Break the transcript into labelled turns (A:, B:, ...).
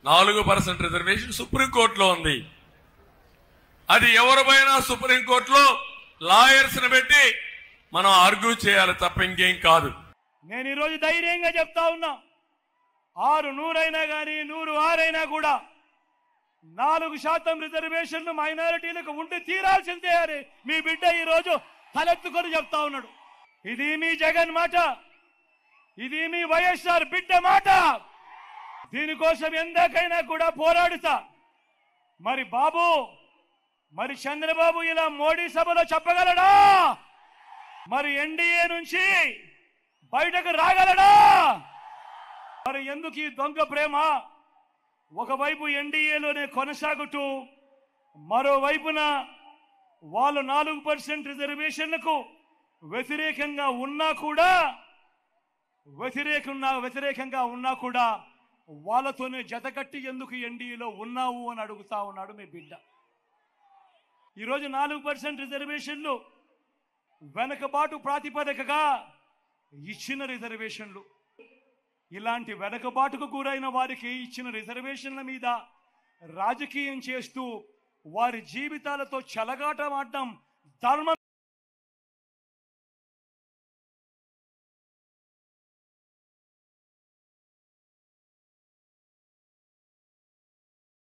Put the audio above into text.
A: నాలుగు percent reservation సుప్రీంకోర్టులో ఉంది అది ఎవరిపైనా సుప్రీంకోర్టులో లాయర్స్ ని పెట్టి మనం ఆర్గ్యూ చేయాలి తప్ప ఇంకేం కాదు
B: నేను ఈరోజు ధైర్యంగా చెప్తా ఉన్నా ఆరు నూరైనా కానీ నూరు ఆరైనా కూడా నాలుగు శాతం రిజర్వేషన్లు మైనారిటీలకు ఉండి తీరాల్సిందే అని మీ బిడ్డ ఈరోజు తలెత్తుకొని చెప్తా ఉన్నాడు ఇది మీ జగన్ మాట ఇది మీ వైఎస్ఆర్ బిడ్డ మాట దీనికోసం ఎందాకైనా కూడా పోరాడుతా మరి బాబు మరి చంద్రబాబు ఇలా మోడీ సభలో చెప్పగలడా మరి ఎన్డీఏ నుంచి బయటకు రాగలడా మరి ఎందుకు ఈ దొంగ ప్రేమ ఒకవైపు ఎన్డీఏలోనే కొనసాగుతూ మరోవైపున వాళ్ళు నాలుగు పర్సెంట్ రిజర్వేషన్లకు వ్యతిరేకంగా ఉన్నా కూడా వ్యతిరేకంగా వ్యతిరేకంగా ఉన్నా కూడా వాళ్ళతోనే జతకట్టి ఎందుకు ఎన్డీఏలో ఉన్నావు అని అడుగుతా ఉన్నాడు మీ బిడ్డ ఈరోజు నాలుగు పర్సెంట్ రిజర్వేషన్లు వెనకబాటు ప్రాతిపదికగా ఇచ్చిన రిజర్వేషన్లు ఇలాంటి వెనకబాటుకు గురైన వారికి ఇచ్చిన రిజర్వేషన్ల మీద రాజకీయం చేస్తూ వారి జీవితాలతో చెలగాటమాడడం ధర్మం